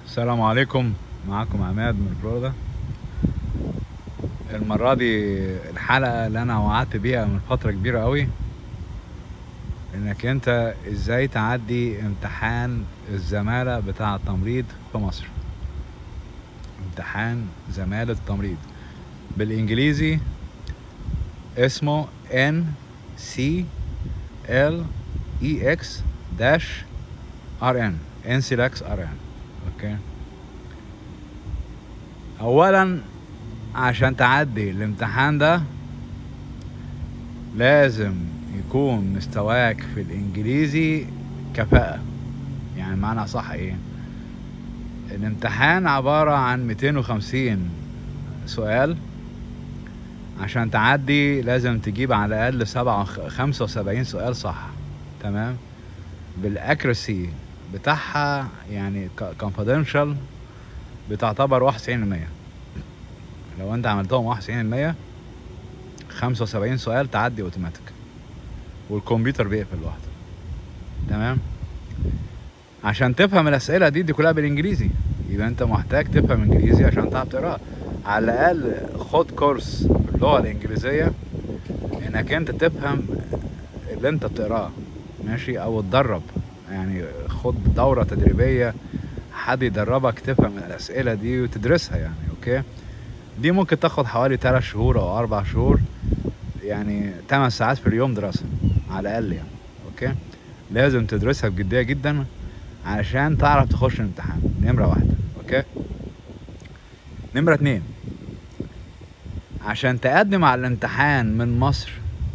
السلام عليكم معاكم عماد من فلوريدا المرة دي الحلقة اللي أنا وعدت بيها من فترة كبيرة قوي إنك أنت إزاي تعدي امتحان الزمالة بتاع التمريض في مصر امتحان زمالة التمريض بالإنجليزي اسمه N C L E X dash R N NCLX R N اوكي اولا عشان تعدي الامتحان ده لازم يكون مستواك في الانجليزي كفاءة يعني معنى صح ايه الامتحان عبارة عن 250 سؤال عشان تعدي لازم تجيب على الاقل سبعة خمسة وسبعين سؤال صح تمام بالاكرسي بتاعها يعني confidential بتعتبر واحد وتسعين المية لو انت عملتهم واحد وتسعين المية خمسة وسبعين سؤال تعدي اوتوماتيك والكمبيوتر بيقفل لوحده تمام عشان تفهم الاسئلة دي دي كلها بالانجليزي يبقى انت محتاج تفهم انجليزي عشان تعرف تقراها على الاقل خد كورس في اللغة الانجليزية انك انت تفهم اللي انت بتقراه ماشي او اتدرب يعني خد دورة تدريبية حد يدربك تفهم الأسئلة دي وتدرسها يعني أوكي دي ممكن تاخد حوالي تلات شهور أو أربع شهور يعني تمن ساعات في اليوم دراسة على الأقل يعني أوكي لازم تدرسها بجدية جدا علشان تعرف تخش الامتحان نمرة واحدة أوكي نمرة اتنين عشان تقدم على الامتحان من مصر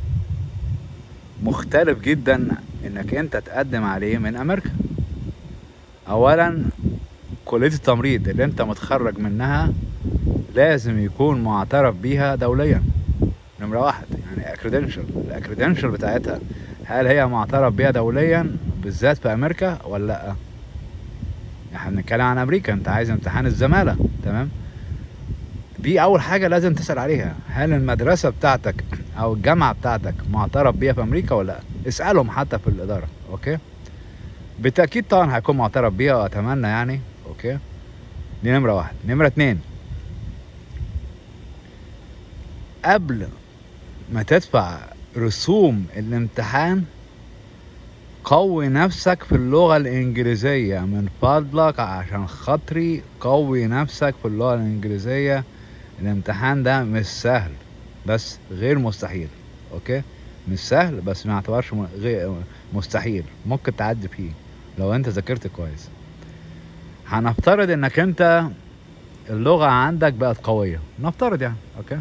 مختلف جدا انك انت تقدم عليه من امريكا اولا كلية التمريض اللي انت متخرج منها لازم يكون معترف بيها دوليا نمرة واحد يعني اكريدنشال الاكريدنشال بتاعتها هل هي معترف بيها دوليا بالذات في امريكا ولا لا احنا بنتكلم عن امريكا انت عايز امتحان الزمالة تمام دي اول حاجة لازم تسأل عليها هل المدرسة بتاعتك او الجامعة بتاعتك معترف بيها في امريكا ولا لا اسألهم حتى في الادارة اوكي بالتأكيد طبعا هيكون معترف بيها واتمنى يعني اوكي دي نمرة واحد نمرة اتنين قبل ما تدفع رسوم الامتحان قوي نفسك في اللغة الإنجليزية من فضلك عشان خاطري قوي نفسك في اللغة الإنجليزية الامتحان ده مش سهل بس غير مستحيل اوكي مش سهل بس ما يعتبرش غير مستحيل ممكن تعدي فيه لو انت ذاكرت كويس هنفترض انك انت اللغة عندك بقت قوية نفترض يعني اوكي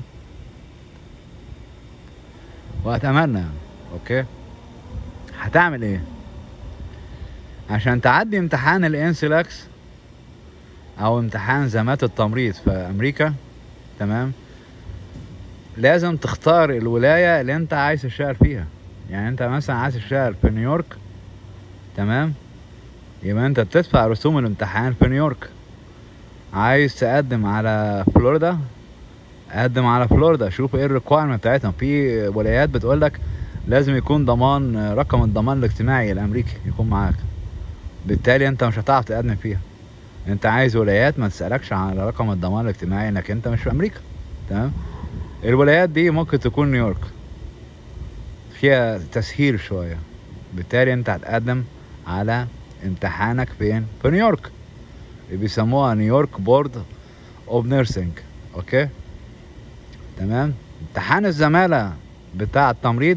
واتمنى يعني اوكي هتعمل ايه عشان تعدي امتحان الانسلاكس او امتحان زمات التمريض في امريكا تمام لازم تختار الولاية اللي انت عايز تشتغل فيها يعني انت مثلا عايز تشتغل في نيويورك تمام يبقى انت بتدفع رسوم الامتحان في نيويورك عايز تقدم على فلوريدا قدم على فلوريدا شوف ايه الريكوايرمنت بتاعتهم في ولايات بتقولك لازم يكون ضمان رقم الضمان الاجتماعي الامريكي يكون معاك بالتالي انت مش هتعرف تقدم فيها انت عايز ولايات ما تسألكش على رقم الضمان الاجتماعي انك انت مش في امريكا تمام الولايات دي ممكن تكون نيويورك فيها تسهيل شوية بالتالي انت هتقدم على امتحانك فين في نيويورك بيسموها نيويورك بورد اوف نيرسينج اوكي تمام امتحان الزمالة بتاع التمريض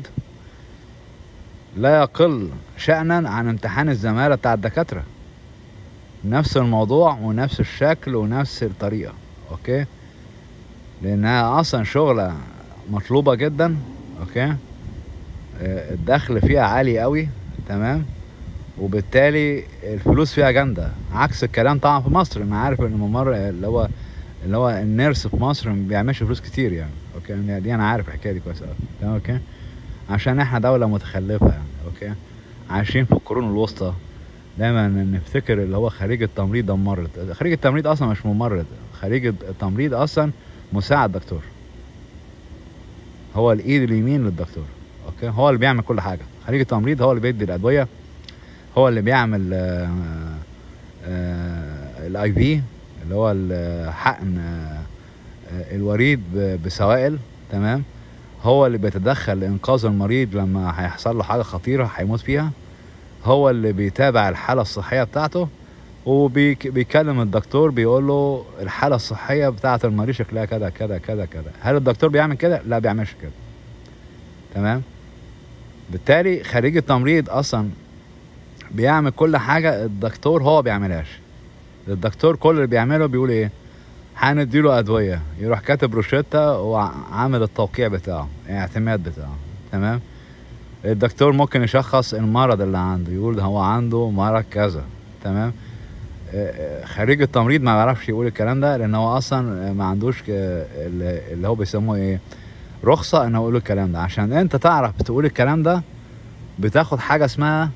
لا يقل شأنا عن امتحان الزمالة بتاع الدكاترة نفس الموضوع ونفس الشكل ونفس الطريقة اوكي لانها اصلا شغلة مطلوبة جدا اوكي الدخل فيها عالي قوي تمام وبالتالي الفلوس فيها جامدة عكس الكلام طبعا في مصر انا عارف ان الممر اللي هو اللي هو النيرس في مصر ما بيعملش فلوس كتير يعني اوكي دي انا عارف الحكايه دي كويس قوي تمام اوكي عشان احنا دولة متخلفة يعني اوكي عايشين في القرون الوسطى دايما نفتكر اللي هو خريج التمريض ده ممرض خريج التمريض اصلا مش ممرض خريج التمريض اصلا مساعد دكتور هو الايد اليمين للدكتور اوكي هو اللي بيعمل كل حاجه خريج التمريض هو اللي بيدي الادويه هو اللي بيعمل آه، آه، الاي في اللي هو الحقن آه، آه، الوريد ب- بسوائل تمام هو اللي بيتدخل لانقاذ المريض لما هيحصل له حاجه خطيره هيموت فيها هو اللي بيتابع الحاله الصحيه بتاعته وبيكلم الدكتور بيقول له الحاله الصحيه بتاعه المريض شكلها كذا كذا كذا كذا هل الدكتور بيعمل كده لا بيعملش كده تمام بالتالي خريج التمريض اصلا بيعمل كل حاجه الدكتور هو بيعملهاش الدكتور كل اللي بيعمله بيقول ايه هنديله ادويه يروح كاتب روشته وعامل التوقيع بتاعه الاعتماد بتاعه تمام الدكتور ممكن يشخص المرض اللي عنده يقول هو عنده مرض كذا تمام آه، آه، خريج التمريض ما بيعرفش يقول الكلام ده لان هو اصلا ما عندوش ك- اللي اللي هو بيسموه ايه رخصه انه يقول الكلام ده عشان انت تعرف تقول الكلام ده بتاخد حاجه اسمها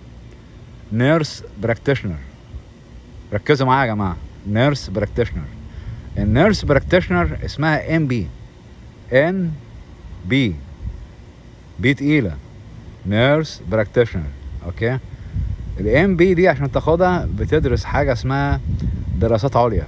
نيرس براكتيشنر ركزوا معايا يا جماعه نيرس براكتيشنر النيرس براكتيشنر اسمها ام بي ان بي بي تقيله نيرس براكتيشنر اوكي الام بي دي عشان تاخدها بتدرس حاجه اسمها دراسات عليا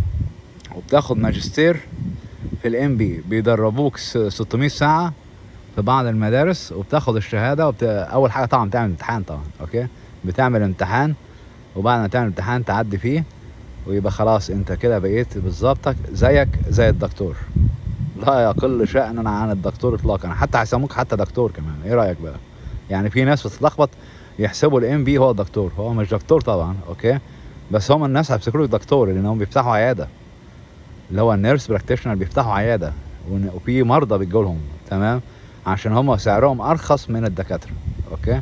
وبتاخد ماجستير في الام بي بيدربوك س- 600 ساعه في بعض المدارس وبتاخد الشهاده وبت... اول حاجه طبعا بتعمل امتحان طبعا اوكي بتعمل امتحان وبعد ما تعمل امتحان تعدي فيه ويبقى خلاص انت كده بقيت بالظبط زيك زي الدكتور لا يقل شأنا عن الدكتور اطلاقا حتى هيسموك حتى دكتور كمان ايه رايك بقى يعني في ناس بتتلخبط يحسبوا الام بي هو الدكتور هو مش دكتور طبعا اوكي بس هم الناس هيفتكروه دكتور لانهم بيفتحوا عياده اللي هو النيرس براكتيشنر بيفتحوا عياده ون- وفي مرضى بيجوا لهم تمام عشان هم سعرهم ارخص من الدكاتره اوكي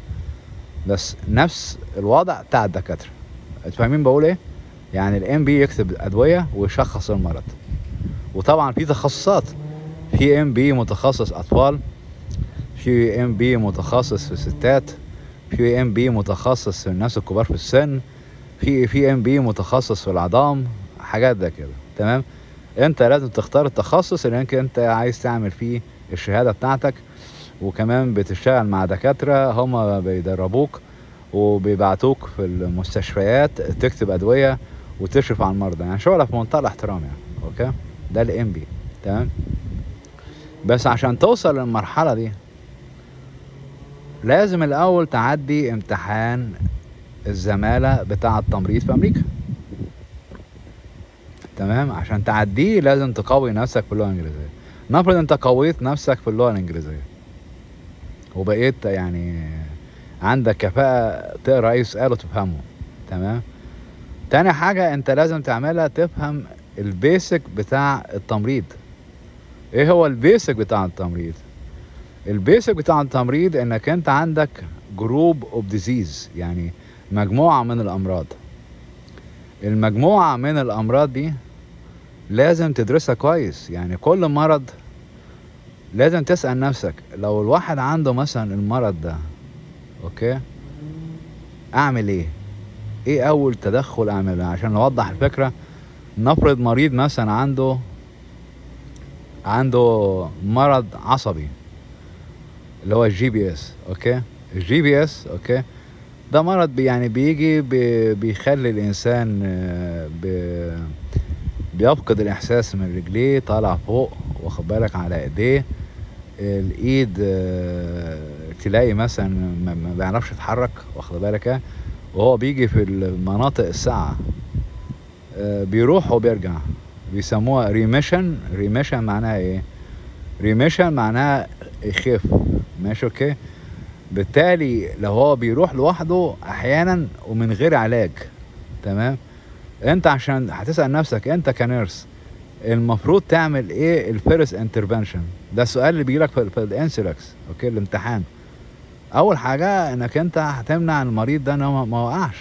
بس نفس الوضع بتاع الدكاتره انتوا فاهمين بقول ايه يعني الام بي يكتب ادويه ويشخص المرض وطبعا في تخصصات في ام بي متخصص اطفال في ام بي متخصص في ستات في ام بي متخصص في الناس الكبار في السن في في ام بي متخصص في العظام حاجات ده كده تمام انت لازم تختار التخصص اللي انت انت عايز تعمل فيه الشهاده بتاعتك وكمان بتشتغل مع دكاتره هم بيدربوك وبيبعتوك في المستشفيات تكتب ادويه وتشرف على المرضى يعني شغلك في منتهى الاحترام يعني اوكي ده الام بي تمام بس عشان توصل للمرحله دي لازم الاول تعدي امتحان الزماله بتاع التمريض في امريكا تمام عشان تعديه لازم تقوي نفسك في اللغه الانجليزيه نفرض انت قويت نفسك في اللغه الانجليزيه وبقيت يعني عندك كفاءه تقرا اي سؤال وتفهمه تمام تاني حاجه انت لازم تعملها تفهم البيسك بتاع التمريض ايه هو البيسك بتاع التمريض البيسك بتاع التمريض انك انت عندك جروب اوف ديزيز يعني مجموعه من الامراض المجموعه من الامراض دي لازم تدرسها كويس يعني كل مرض لازم تسأل نفسك لو الواحد عنده مثلا المرض ده اوكي اعمل ايه ايه اول تدخل اعمله عشان نوضح الفكرة نفرض مريض مثلا عنده عنده مرض عصبي اللي هو الجي بي اس اوكي الجي بي اس اوكي ده مرض بي- يعني بيجي بي بيخلي الانسان آه، بي بيفقد الاحساس من رجليه طالع فوق واخد بالك على ايديه الايد آه، تلاقي مثلا ما ما بيعرفش يتحرك واخد بالك إيه؟ وهو بيجي في المناطق الساقعه آه، بيروح وبيرجع بيسموها ريميشن ريميشن معناها ايه ريميشن معناها يخف ماشي اوكي بالتالي لو هو بيروح لوحده احيانا ومن غير علاج تمام انت عشان هتسال نفسك انت كنيرس المفروض تعمل ايه الفيرست انترفنشن ده السؤال اللي بيجيلك في, في الانسلكس اوكي الامتحان اول حاجه انك انت هتمنع المريض ده انه ما- ما وقعش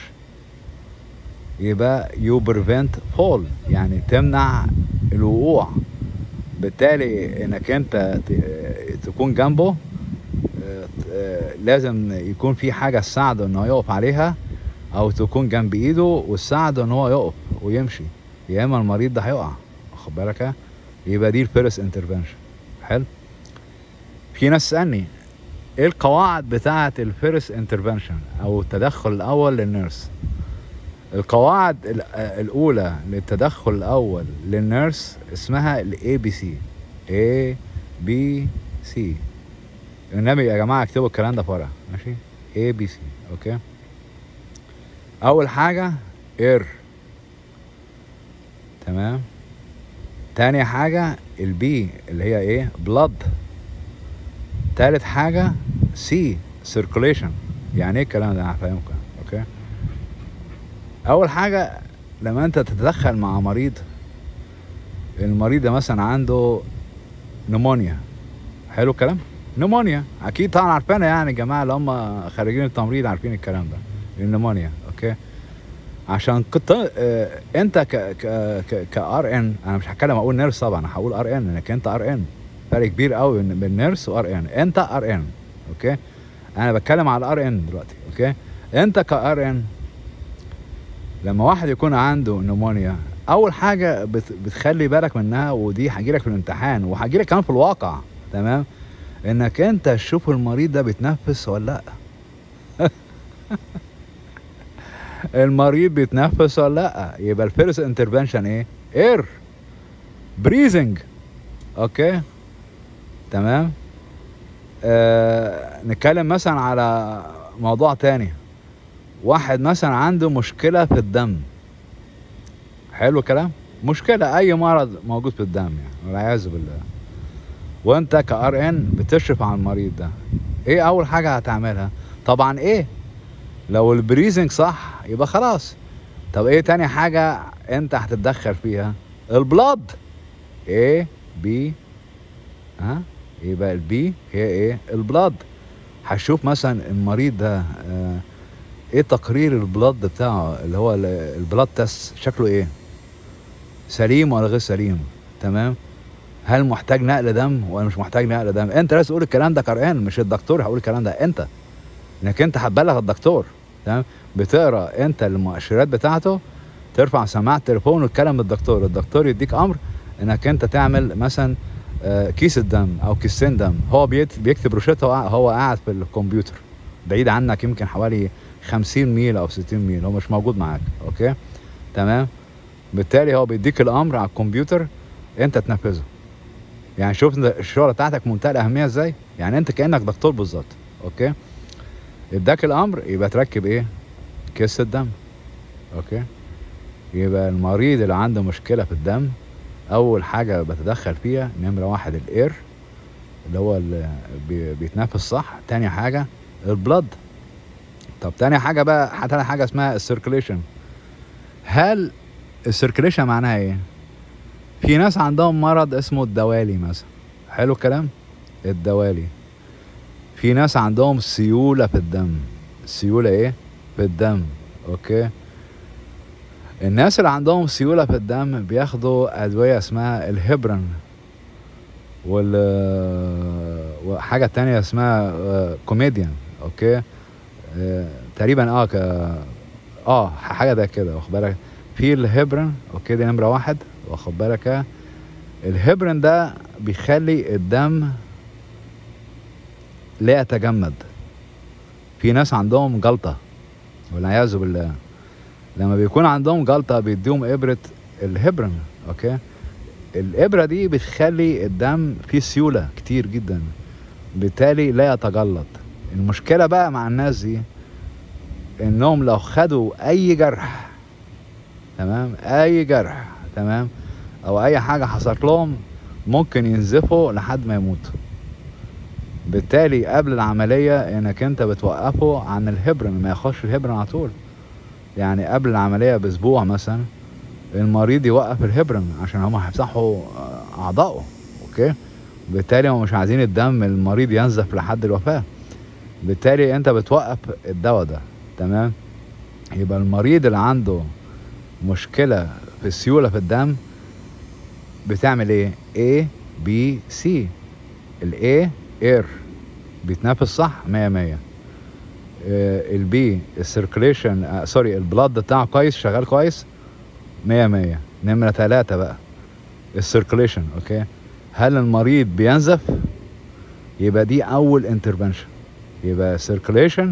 يبقى يو بريفنت فول يعني تمنع الوقوع بالتالي انك انت ت- تكون جنبه آه، آه، لازم يكون في حاجه تساعده ان هو يقف عليها او تكون جنب ايده وتساعده ان هو يقف ويمشي يا اما المريض ده هيقع واخد بالك إيه؟ يبقى دي الفيرست انترفنشن حلو في ناس تسالني ايه القواعد بتاعه الفيرست انترفنشن او التدخل الاول للنيرس القواعد ال- آه، الاولى للتدخل الاول للنيرس اسمها الاي بي سي اي بي سي النبي يا جماعه اكتبوا الكلام ده في ورقه ماشي اي بي سي اوكي اول حاجه اير تمام تاني حاجه البي اللي هي ايه بلاد تالت حاجه سي سيركوليشن يعني ايه الكلام ده انا هفهمكم اوكي اول حاجه لما انت تتدخل مع مريض المريض ده مثلا عنده نمونيا حلو الكلام نمونيا اكيد طبعا عارفينها يعني الجماعه اللي هم خريجين التمريض عارفين الكلام ده النمونيا اوكي عشان كنت آه، انت ك ك ك كار ان انا مش هتكلم اقول نيرس طبعا انا هقول ار ان لانك انت ار ان فرق كبير قوي بين بين نيرس وار ان انت ار ان اوكي انا بتكلم على الار ان دلوقتي اوكي انت كار ان لما واحد يكون عنده نمونيا اول حاجه بت بتخلي بالك منها ودي هجيلك في الامتحان وهجيلك كمان في الواقع تمام انك انت تشوف المريض ده بيتنفس ولا لا المريض بيتنفس ولا لا يبقى الفيرست انترفنشن ايه اير بريزنج اوكي تمام آه نتكلم مثلا على موضوع تاني واحد مثلا عنده مشكله في الدم حلو الكلام مشكله اي مرض موجود في الدم يعني والعياذ بالله وانت كار ان بتشرف على المريض ده ايه اول حاجه هتعملها طبعا ايه لو البريزنج صح يبقى خلاص طب ايه تاني حاجه انت هتتدخل فيها البلاد ايه بي ها يبقى البي هي ايه البلاد هشوف مثلا المريض ده آه ايه تقرير البلاد بتاعه اللي هو ال- البلاد تست شكله ايه سليم ولا غير سليم تمام هل محتاج نقل دم ولا مش محتاج نقل دم انت لازم تقول الكلام ده كرقان مش الدكتور هيقول الكلام ده انت انك انت هتبلغ الدكتور تمام بتقرا انت المؤشرات بتاعته ترفع سماعه التليفون وتكلم الدكتور الدكتور يديك امر انك انت تعمل مثلا آه، كيس الدم او كيسين دم هو بيت- بيكتب روشته وهو- هو قاعد في الكمبيوتر بعيد عنك يمكن حوالي 50 ميل او 60 ميل هو مش موجود معاك اوكي تمام بالتالي هو بيديك الامر على الكمبيوتر انت تنفذه يعني شوف انت الشغله بتاعتك منتهى الاهميه ازاي يعني انت كانك دكتور بالظبط اوكي اداك الامر يبقى تركب ايه كيس الدم اوكي يبقى المريض اللي عنده مشكله في الدم اول حاجه بتدخل فيها نمره واحد الاير اللي هو اللي بي- بيتنفس صح تاني حاجه البلد طب تاني حاجه بقى تاني حاجه اسمها السيركليشن هل السيركليشن معناها ايه في ناس عندهم مرض اسمه الدوالي مثلا حلو الكلام الدوالي في ناس عندهم سيولة في الدم سيولة ايه في الدم اوكي الناس اللي عندهم سيولة في الدم بياخدوا أدوية اسمها الهبرن وال وحاجة تانية اسمها آه، كوميديان اوكي آه، تقريبا اه ك اه حاجة ده كده واخد بالك في الهبرن اوكي دي نمرة واحد واخد بالك آه. الهبرن ده بيخلي الدم لا يتجمد في ناس عندهم جلطة والعياذ بالله لما بيكون عندهم جلطة بيديهم إبرة الهبرن أوكي الإبرة دي بتخلي الدم فيه سيولة كتير جدا بالتالي لا يتجلط المشكلة بقى مع الناس دي إنهم لو خدوا أي جرح تمام أي جرح تمام أو أي حاجة حصلت لهم ممكن ينزفوا لحد ما يموتوا بالتالي قبل العملية انك انت بتوقفه عن الهبرن ما ياخدش الهبرن على طول يعني قبل العملية باسبوع مثلا المريض يوقف الهبرن عشان هما هيفتحوا آه، اعضائه اوكي بالتالي هم مش عايزين الدم المريض ينزف لحد الوفاة بالتالي انت بتوقف الدواء ده تمام يبقى المريض اللي عنده مشكلة في السيولة في الدم بتعمل ايه A B C الاي اير بيتنفس صح 100 100 البي السيركليشن سوري البلاد بتاعه كويس شغال كويس 100 100 نمرة ثلاثة بقى السيركليشن اوكي هل المريض بينزف يبقى دي اول انترفنشن يبقى سيركليشن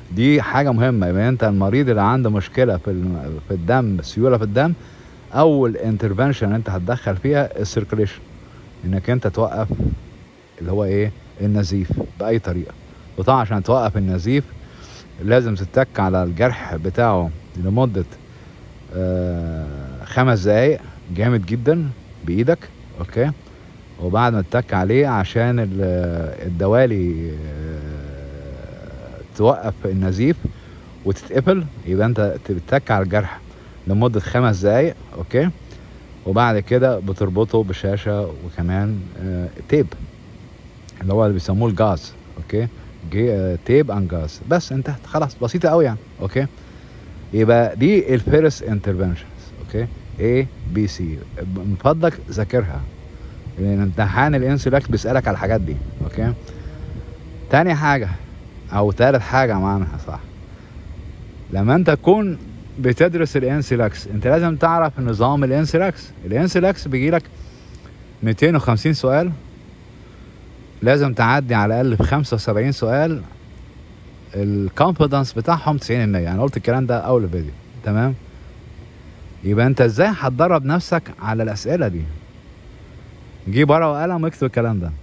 دي حاجه مهمه يبقى انت المريض اللي عنده مشكله في الم- في الدم سيوله في الدم اول انترفنشن انت هتدخل فيها السيركليشن انك انت توقف اللي هو ايه النزيف باي طريقه وطبعا عشان توقف النزيف لازم تتك على الجرح بتاعه لمده آه خمس دقايق جامد جدا بايدك اوكي وبعد ما تتك عليه عشان ال- الدوالي آه، توقف النزيف وتتقفل يبقى انت بتتك على الجرح لمدة خمس دقايق اوكي وبعد كده بتربطه بشاشة وكمان آه، تيب اللي هو اللي بيسموه الجاز اوكي جي آه، تيب ان جاز بس انتهت خلاص بسيطة قوي يعني اوكي يبقى دي الفيرست انترفنشنز اوكي A B C من فضلك ذاكرها لان امتحان الانسولاكس بيسألك على الحاجات دي اوكي تاني حاجة او تالت حاجة معناها صح لما انت تكون بتدرس الانسلاكس انت لازم تعرف نظام الانسلاكس الانسلاكس بيجيلك 250 سؤال لازم تعدي على الاقل في 75 سؤال الكونفيدنس بتاعهم 90% انا قلت الكلام ده اول الفيديو تمام يبقى انت ازاي هتدرب نفسك على الاسئله دي جيب ورقه وقلم واكتب الكلام ده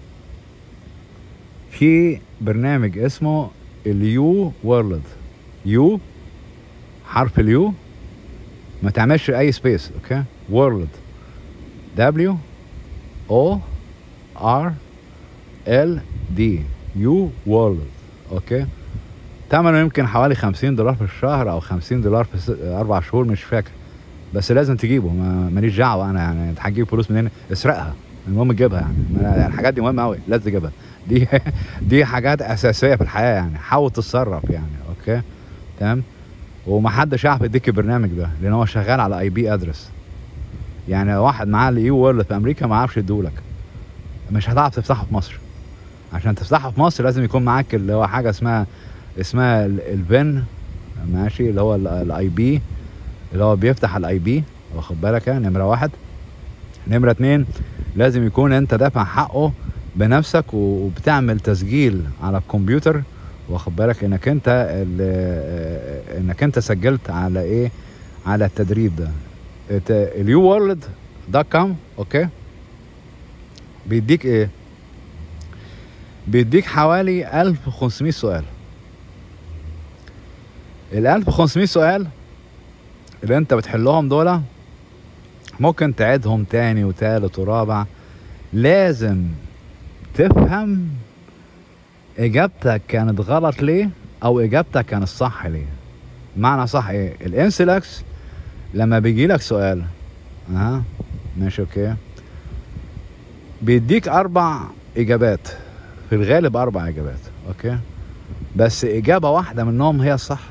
في برنامج اسمه اليو وورلد يو حرف اليو ما تعملش اي سبيس اوكي وورلد دبليو او ار ال دي يو وورلد اوكي ثمنه يمكن حوالي 50 دولار في الشهر او 50 دولار في س- اربع شهور مش فاكر بس لازم تجيبه ما ماليش دعوه انا يعني انت هتجيب فلوس منين اسرقها المهم تجيبها يعني ما- يعني الحاجات دي مهمه قوي لازم تجيبها دي دي حاجات اساسيه في الحياه يعني حاول تتصرف يعني اوكي تمام ومحدش يعرف يديك البرنامج ده لان هو شغال على اي بي ادرس يعني لو واحد معاه الاي وورلد في امريكا ما يعرفش يديهولك مش هتعرف تفتحه في مصر عشان تفتحه في مصر لازم يكون معاك اللي هو حاجه اسمها اسمها ال- الفين ماشي اللي هو الاي بي اللي هو بيفتح الاي بي واخد بالك يعني نمره واحد نمره اتنين لازم يكون انت دافع حقه بنفسك و- وبتعمل تسجيل على الكمبيوتر واخد بالك انك انت ال- آه، انك انت سجلت على ايه على التدريب ده اليو وورلد دوت كوم اوكي بيديك ايه بيديك حوالي 1500 سؤال ال 1500 سؤال اللي انت بتحلهم دول ممكن تعيدهم تاني وتالت ورابع لازم تفهم اجابتك كانت غلط ليه او اجابتك كانت صح ليه معنى صح ايه الانسلاكس لما بيجي لك سؤال اها ماشي اوكي بيديك اربع اجابات في الغالب اربع اجابات اوكي بس اجابه واحده منهم هي الصح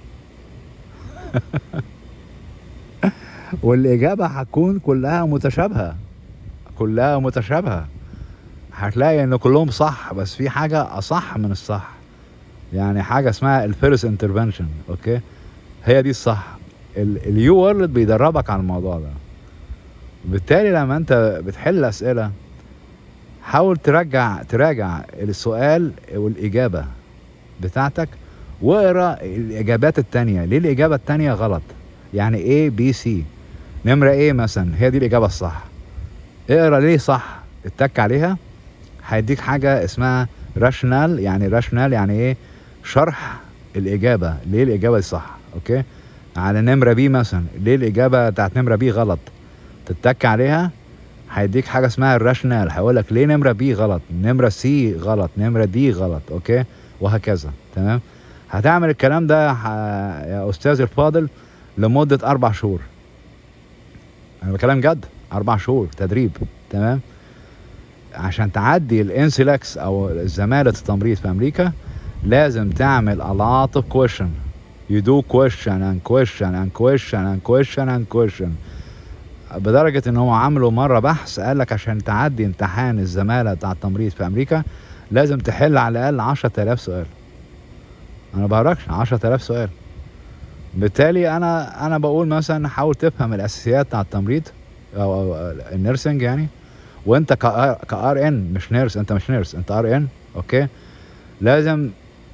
والاجابه هتكون كلها متشابهه كلها متشابهه هتلاقي ان كلهم صح بس في حاجه اصح من الصح يعني حاجه اسمها الفيرست انترفنشن اوكي هي دي الصح اليو وورلد بيدربك على الموضوع ده بالتالي لما انت بتحل اسئله حاول ترجع تراجع السؤال والاجابه بتاعتك واقرا الاجابات التانية ليه الاجابه التانية غلط يعني A B C نمرة A مثلا هي دي الاجابه الصح اقرا ليه صح اتك عليها هيديك حاجه اسمها راشنال يعني راشنال يعني ايه شرح الاجابه ليه الاجابه دي صح اوكي على نمره بي مثلا ليه الاجابه بتاعت نمره بي غلط تتك عليها هيديك حاجه اسمها الراشنال هيقول لك ليه نمره بي غلط نمره سي غلط نمره دي غلط اوكي وهكذا تمام هتعمل الكلام ده ح... يا استاذ الفاضل لمده اربع شهور انا بكلام جد اربع شهور تدريب تمام عشان تعدي الانسلاكس او زمالة التمريض في امريكا لازم تعمل a lot of question you do question and question and question and question and question بدرجة ان هو عملوا مرة بحث قال لك عشان تعدي امتحان الزمالة بتاع التمريض في امريكا لازم تحل على الاقل 10000 سؤال انا بهرجش 10000 سؤال بالتالي انا انا بقول مثلا حاول تفهم الاساسيات بتاع التمريض او أو النيرسينج يعني وانت كار ان مش نيرس انت مش نيرس انت ار ان اوكي لازم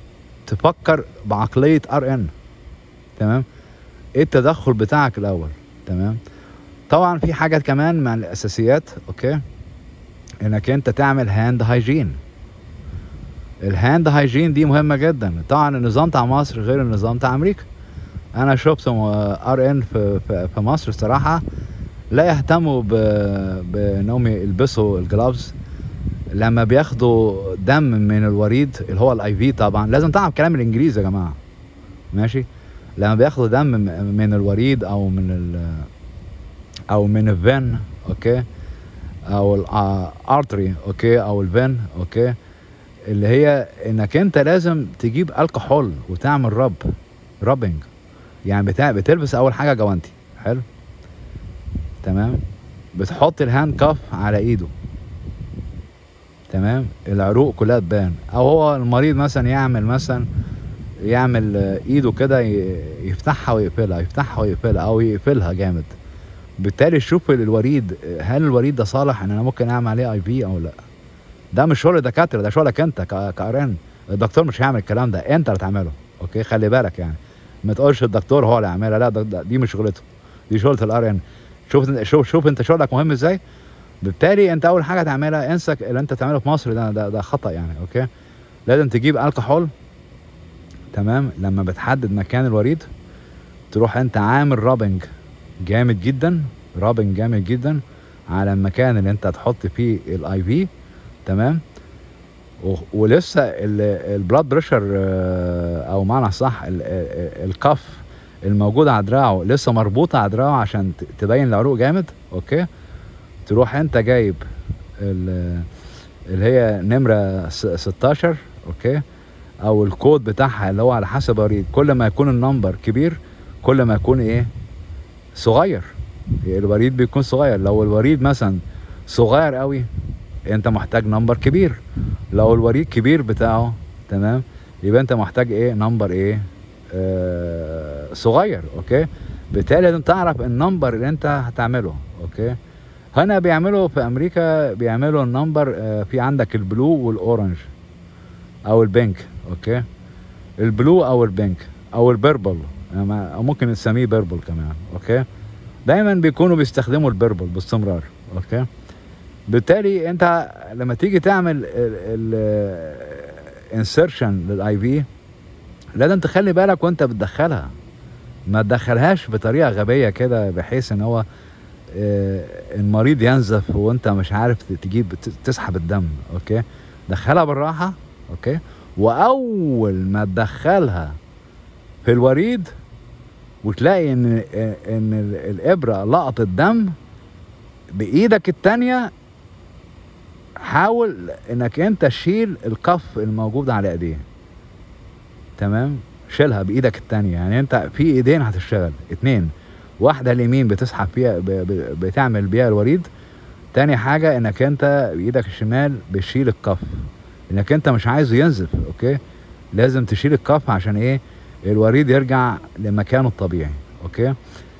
تفكر بعقليه ار ان تمام ايه التدخل بتاعك الاول تمام طبعا في حاجه كمان من الاساسيات اوكي انك انت تعمل هاند هايجين الهاند هايجين دي مهمه جدا طبعا النظام بتاع مصر غير النظام بتاع امريكا انا شفت ار ان في, في, في مصر الصراحه لا يهتموا ب- بانهم يلبسوا الجلافز لما بياخدوا دم من الوريد اللي هو الاي في طبعا لازم تعرف كلام الانجليزي يا جماعه ماشي لما بياخدوا دم م- من الوريد او من ال او من الفين اوكي او الارتري اوكي او الفين اوكي اللي هي انك انت لازم تجيب الكحول وتعمل رب رابنج يعني بتاع بتلبس اول حاجه جوانتي حلو تمام بتحط الهاند كاف على ايده تمام العروق كلها تبان او هو المريض مثلا يعمل مثلا يعمل آه، ايده كده ي- يفتحها ويقفلها يفتحها ويقفلها او يقفلها جامد بالتالي شوف الوريد آه، هل الوريد ده صالح ان انا ممكن اعمل عليه اي في او لا ده مش شغل دكاتره ده شغلك انت ك- كارن الدكتور مش هيعمل الكلام ده انت اللي تعمله اوكي خلي بالك يعني ما تقولش الدكتور هو اللي يعملها لا ده ده دي مش شغلته دي شغله الار ان شوف شوف شوف انت شغلك مهم ازاي بالتالي انت اول حاجه تعملها انسى اللي انت تعمله في مصر ده ده, ده خطا يعني اوكي لازم تجيب الكحول تمام لما بتحدد مكان الوريد تروح انت عامل رابنج جامد جدا رابنج جامد جدا على المكان اللي انت هتحط فيه الاي في تمام و- ولسه البلاد بريشر او معنى صح ال- ال- الكف الموجود على دراعه لسه مربوطه على دراعه عشان ت- تبين العروق جامد اوكي تروح انت جايب ال- اللي هي نمره س- 16 اوكي او الكود بتاعها اللي هو على حسب الوريد كل ما يكون النمبر كبير كل ما يكون ايه صغير الوريد بيكون صغير لو الوريد مثلا صغير قوي انت محتاج نمبر كبير لو الوريد كبير بتاعه تمام يبقى انت محتاج ايه نمبر ايه آه صغير اوكي بالتالي لازم تعرف النمبر اللي انت هتعمله اوكي هنا بيعملوا في امريكا بيعملوا النمبر آه في عندك البلو والاورنج او البينك اوكي البلو او البينك او البيربل أما- او ممكن نسميه بيربل كمان اوكي دايما بيكونوا بيستخدموا البيربل باستمرار اوكي بالتالي انت لما تيجي تعمل الانسرشن للاي في لازم تخلي بالك وانت بتدخلها ما تدخلهاش بطريقه غبيه كده بحيث ان هو آه، المريض ينزف وانت مش عارف تجيب تسحب الدم اوكي دخلها بالراحه اوكي واول ما تدخلها في الوريد وتلاقي ان ان ال- الابره لقطت دم بايدك التانية حاول انك انت تشيل الكف الموجود على ايديه تمام شيلها بايدك التانية يعني انت في ايدين هتشتغل اتنين واحدة اليمين بتسحب فيها ب- ب- بتعمل بيها الوريد تاني حاجة انك انت بايدك الشمال بتشيل الكف انك انت مش عايزه ينزف اوكي لازم تشيل الكف عشان ايه الوريد يرجع لمكانه الطبيعي اوكي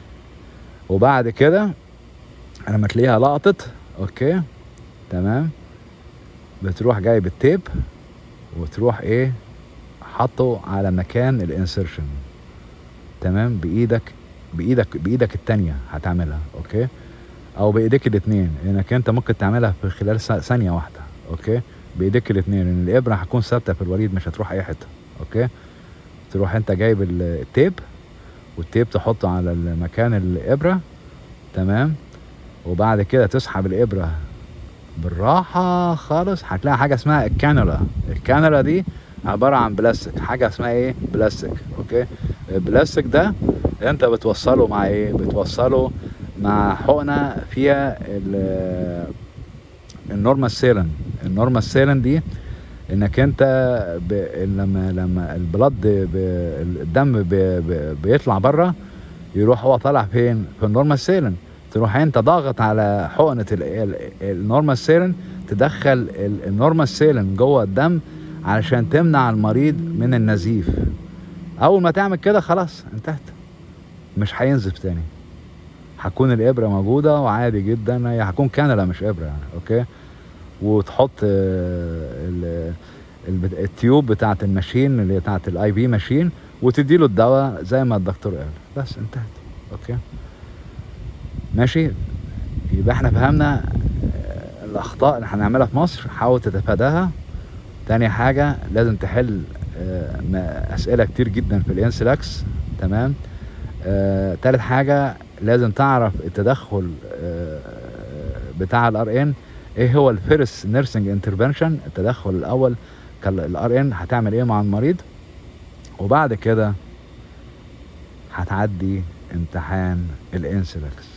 وبعد كده لما تلاقيها لقطت اوكي تمام بتروح جايب التيب وتروح ايه حاطه على مكان الانسرشن تمام بايدك بايدك بايدك التانية هتعملها اوكي او بايديك الاتنين لانك انت ممكن تعملها في خلال ث- ثانية واحدة اوكي بايديك الاتنين لان الابرة هتكون ثابتة في الوريد مش هتروح اي حتة اوكي تروح انت جايب ال- التيب والتيب تحطه على مكان الابرة تمام وبعد كده تسحب الابرة بالراحة خالص هتلاقي حاجة اسمها الكانولا الكانولا دي عبارة عن بلاستيك حاجة اسمها ايه بلاستيك اوكي البلاستيك ده انت بتوصله مع ايه بتوصله مع حقنة فيها ال- النورمال سيلن النورمال سيلن دي انك انت ب... لما لما البلد ب... الدم ب... ب... بيطلع بره يروح هو طالع فين في النورمال سيلن تروح انت ضاغط على حقنه ال- ال- النورمال سيلن تدخل ال- النورمال سيلن جوه الدم علشان تمنع المريض من النزيف اول ما تعمل كده خلاص انتهت مش هينزف تاني هتكون الابره موجوده وعادي جدا هي هتكون كانولا مش ابره يعني اوكي وتحط آه، ال- الب- التيوب بتاعت الماشين اللي بتاعت الاي بي ماشين وتدي له الدواء زي ما الدكتور قال بس انتهت اوكي ماشي يبقى احنا فهمنا آه، الاخطاء اللي هنعملها في مصر حاول تتفاداها تاني حاجة لازم تحل آه، م- اسئلة كتير جدا في الانسلاكس تمام آه، تالت حاجة لازم تعرف التدخل آه، بتاع الار ان ايه هو الفيرست نيرسينج انترفنشن التدخل الاول الار ان هتعمل ايه مع المريض وبعد كده هتعدي امتحان الانسلاكس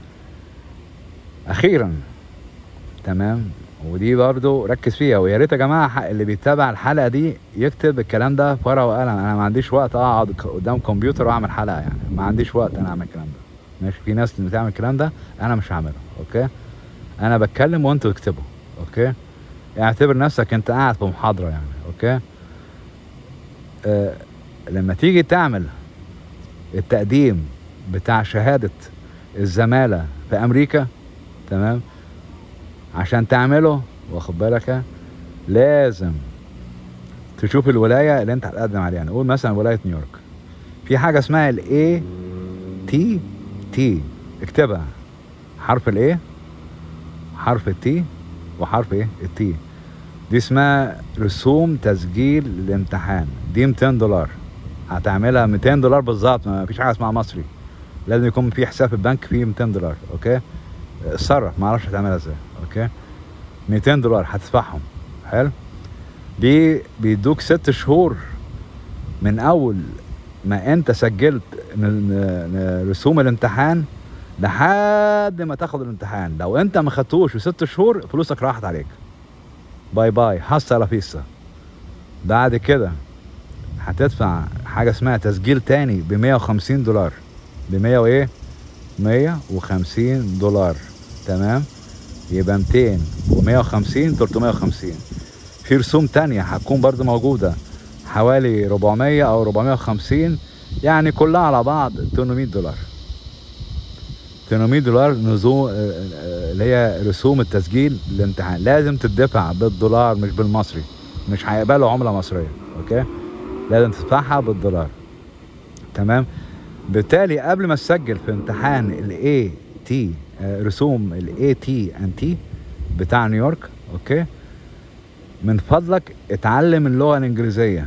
اخيرا تمام ودي برضو ركز فيها ويا ريت يا جماعه ح- اللي بيتابع الحلقه دي يكتب الكلام ده في ورقه وقلم انا ما عنديش وقت اقعد ك- قدام كمبيوتر واعمل حلقه يعني ما عنديش وقت انا اعمل الكلام ده ماشي في ناس اللي بتعمل الكلام ده انا مش هعمله اوكي انا بتكلم وانتوا اكتبوا اوكي اعتبر نفسك انت قاعد في محاضره يعني اوكي آه لما تيجي تعمل التقديم بتاع شهاده الزماله في امريكا تمام عشان تعمله واخد بالك لازم تشوف الولايه اللي انت هتقدم عليها نقول مثلا ولايه نيويورك في حاجه اسمها الاي تي تي اكتبها حرف الاي حرف التي وحرف ايه التي دي اسمها رسوم تسجيل الامتحان دي 200 دولار هتعملها 200 دولار بالظبط ما فيش حاجه اسمها مصري لازم يكون في حساب في البنك فيه 200 دولار اوكي اتصرف ما اعرفش هتعملها ازاي اوكي 200 دولار هتدفعهم حلو دي بيدوك ست شهور من اول ما انت سجلت ن- ن- ن- رسوم الامتحان لحد ما تاخد الامتحان لو انت ما خدتوش في ست شهور فلوسك راحت عليك باي باي حصة لا فيسا بعد كده هتدفع حاجة اسمها تسجيل تاني ب 150 دولار ب 100 وايه 150 دولار تمام يبقى 200 و150 350 في رسوم تانية هتكون برضو موجودة حوالي 400 او 450 يعني كلها على بعض 800 دولار 800 دولار نزوم اللي هي رسوم التسجيل الامتحان لازم تدفع بالدولار مش بالمصري مش هيقبلوا عملة مصرية اوكي لازم تدفعها بالدولار تمام بالتالي قبل ما تسجل في امتحان الاي تي رسوم الاي تي ان تي بتاع نيويورك اوكي من فضلك اتعلم اللغة الانجليزية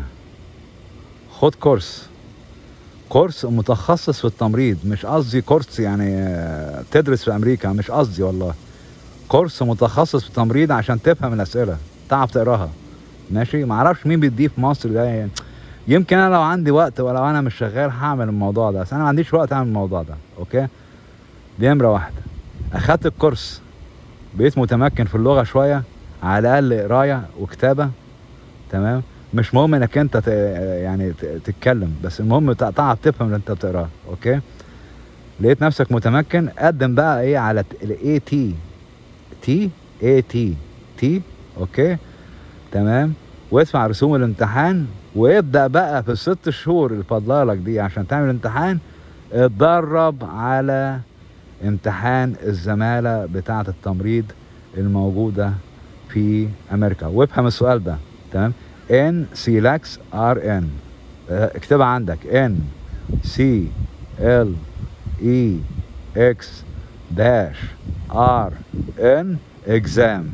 خد كورس كورس متخصص في التمريض مش قصدي كورس يعني آه، تدرس في امريكا مش قصدي والله كورس متخصص في التمريض عشان تفهم الاسئله تعرف تقراها ماشي ما اعرفش مين بيديه في مصر ده يعني يمكن انا لو عندي وقت ولو انا مش شغال هعمل الموضوع ده بس انا ما عنديش وقت اعمل الموضوع ده اوكي دي نمره واحده اخدت الكورس بقيت متمكن في اللغه شويه على الاقل قرايه وكتابه تمام مش مهم انك انت ت... يعني ت... تتكلم بس المهم تع- تعرف تفهم اللي انت بتقراه اوكي لقيت نفسك متمكن قدم بقى ايه على الاي تي تي اي تي تي اوكي تمام وادفع رسوم الامتحان وابدا بقى في الست شهور اللي فاضله لك دي عشان تعمل امتحان اتدرب على امتحان الزماله بتاعه التمريض الموجوده في امريكا وافهم السؤال ده تمام ان سيلاكس ار ان اكتبها عندك ان سي ال اي اكس داش ار ان اكزام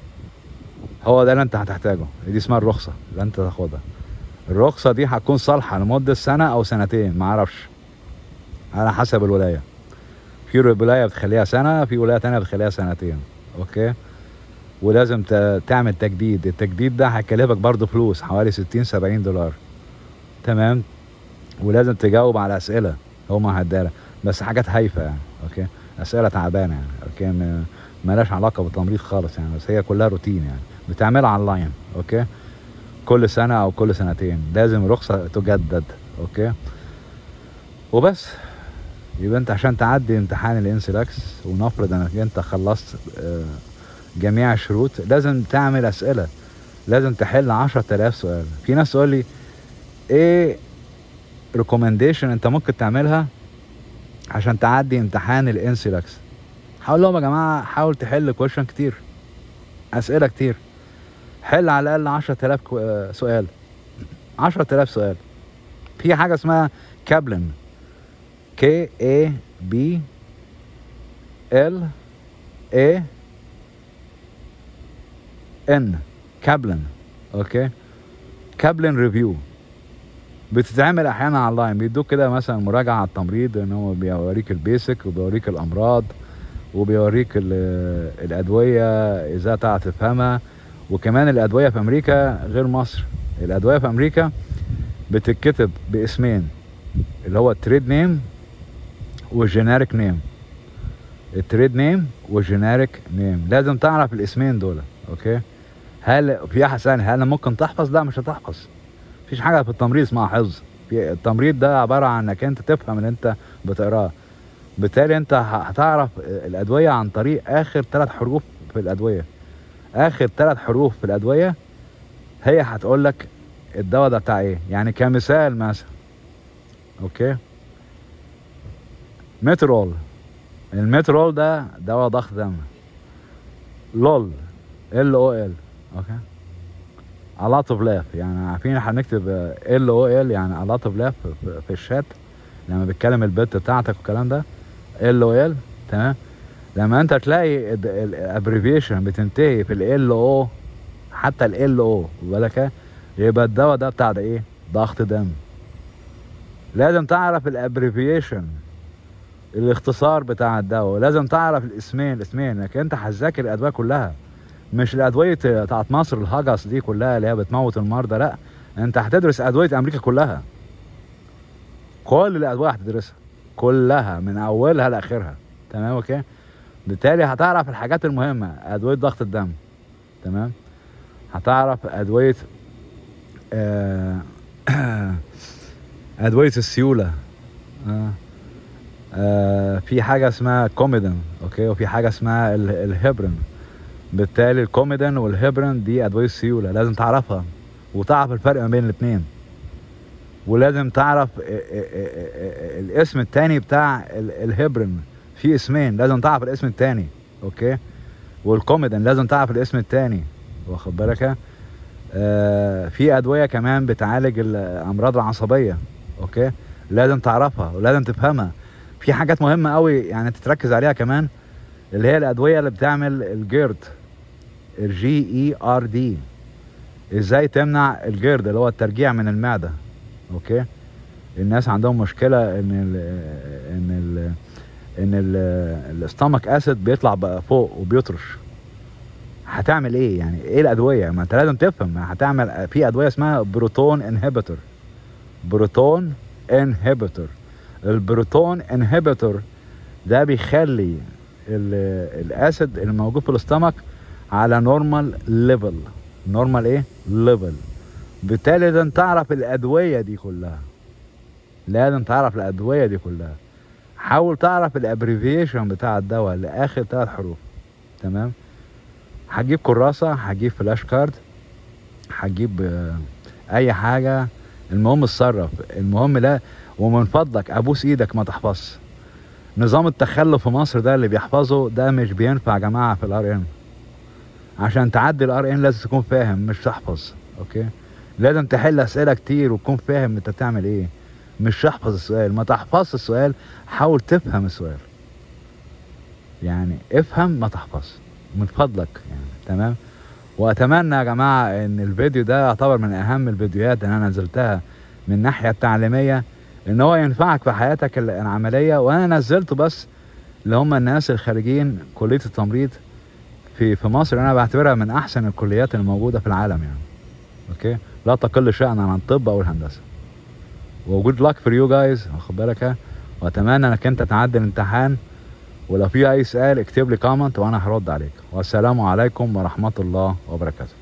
هو ده اللي انت هتحتاجه دي اسمها الرخصه اللي انت تاخدها الرخصه دي هتكون صالحه لمده سنه او سنتين معرفش على حسب الولايه في ولايه بتخليها سنه في ولايه تانية بتخليها سنتين اوكي ولازم ت- تعمل تجديد التجديد ده هيكلفك برضه فلوس حوالي 60 70 دولار تمام ولازم تجاوب على اسئله هما هيدالك بس حاجات هايفه يعني اوكي اسئله تعبانه يعني اوكي م- ملهاش علاقه بالتمريض خالص يعني بس هي كلها روتين يعني بتعملها اونلاين اوكي كل سنه او كل سنتين لازم رخصه تجدد اوكي وبس يبقى انت عشان تعدي امتحان الانسلاكس ونفرض انك انت خلصت آه، جميع الشروط لازم تعمل اسئله لازم تحل 10000 سؤال في ناس تقول لي ايه ريكومنديشن انت ممكن تعملها عشان تعدي امتحان الانسلاكس هقول لهم يا جماعه حاول تحل كويشن كتير اسئله كتير حل على الاقل 10000 كو- آه، سؤال 10000 سؤال في حاجه اسمها كابلن كي اي بي ال اي ان كابلن اوكي كابلن ريفيو بتتعمل احيانا على اللاين بيدوك كده مثلا مراجعه على التمريض ان هو بيوريك البيسك وبيوريك الامراض وبيوريك ال- الادويه ازاي تعرف تفهمها وكمان الادويه في امريكا غير مصر الادويه في امريكا بتتكتب باسمين اللي هو التريد نيم والجينيريك نيم التريد نيم والجينيريك نيم لازم تعرف الاسمين دول اوكي هل في احد سألني هل ممكن تحفظ لا مش هتحفظ مفيش حاجه في التمريض اسمها حفظ في التمريض ده عباره عن انك انت تفهم اللي انت بتقراه بالتالي انت ه- هتعرف الادويه عن طريق اخر ثلاث حروف في الادويه اخر ثلاث حروف في الادويه هي هتقول لك الدواء ده بتاع ايه يعني كمثال مثلا اوكي مترول المترول ده دواء ضغط دم لول ال او ال اوكي a lot of laugh يعني عارفين احنا بنكتب ال او ال يعني a lot of laugh في- في الشات لما بتكلم البت بتاعتك والكلام ده ال او ال تمام لما انت تلاقي الابريفيشن بتنتهي في ال او حتى ال او بالك إيه؟ يبقى الدواء ده بتاع ده ايه ضغط دم لازم تعرف الابريفيشن الاختصار بتاع الدواء لازم تعرف الاسمين الاسمين انك انت هتذاكر الادويه كلها مش الادويه بتاعت مصر الهجس دي كلها اللي هي بتموت المرضى لا انت هتدرس ادويه امريكا كلها كل الادويه هتدرسها كلها من اولها لاخرها تمام اوكي بالتالي هتعرف الحاجات المهمه ادويه ضغط الدم تمام هتعرف ادويه آه ادويه السيوله آه. آه في حاجه اسمها كوميدن اوكي وفي حاجه اسمها ال- الهبرين بالتالي الكوميدن والهبرين دي ادويه السيوله لازم تعرفها وتعرف الفرق ما بين الاثنين ولازم تعرف ا- ا- ا- ا- الاسم التاني بتاع ال- الهبرين في اسمين لازم تعرف الاسم التاني اوكي والكوميدن لازم تعرف الاسم التاني واخد بالك آه في ادويه كمان بتعالج الامراض العصبيه اوكي لازم تعرفها ولازم تفهمها في حاجات مهمه قوي يعني تتركز عليها كمان اللي هي الادويه اللي بتعمل الجيرد الجي اي ار دي ازاي تمنع الجيرد اللي هو الترجيع من المعده اوكي الناس عندهم مشكله ان ال ان ال ان الاستامك اسيد بيطلع بقى فوق وبيطرش هتعمل ايه يعني ايه الادويه ما انت لازم تفهم هتعمل في ادويه اسمها بروتون انهبيتور بروتون انهبيتور البروتون انهبيتور ده بيخلي ال- الاسيد اللي موجود في الاستمك على نورمال ليفل نورمال ايه ليفل بالتالي لازم تعرف الادويه دي كلها لازم تعرف الادويه دي كلها حاول تعرف الابريفيشن بتاع الدواء لاخر ثلاث حروف تمام هتجيب كراسه هتجيب فلاش كارد هتجيب آه، اي حاجه المهم اتصرف المهم لا ومن فضلك ابوس ايدك ما تحفظش نظام التخلف في مصر ده اللي بيحفظه ده مش بينفع يا جماعه في الار ان عشان تعدي الار ان لازم تكون فاهم مش تحفظ اوكي لازم تحل اسئله كتير وتكون فاهم انت بتعمل ايه مش تحفظ السؤال ما تحفظش السؤال حاول تفهم السؤال يعني افهم ما تحفظ من فضلك يعني تمام واتمنى يا جماعه ان الفيديو ده يعتبر من اهم الفيديوهات اللي انا نزلتها من الناحيه التعليميه ان هو ينفعك في حياتك ال- العمليه وانا نزلته بس اللي هم الناس الخارجين كليه التمريض في في مصر انا بعتبرها من احسن الكليات الموجوده في العالم يعني اوكي لا تقل شأنا عن الطب او الهندسه وجود لك فور يو جايز واخد بالك ها؟ واتمنى انك انت تعدي الامتحان ولو في اي سؤال اكتب لي كومنت وانا هرد عليك والسلام عليكم ورحمه الله وبركاته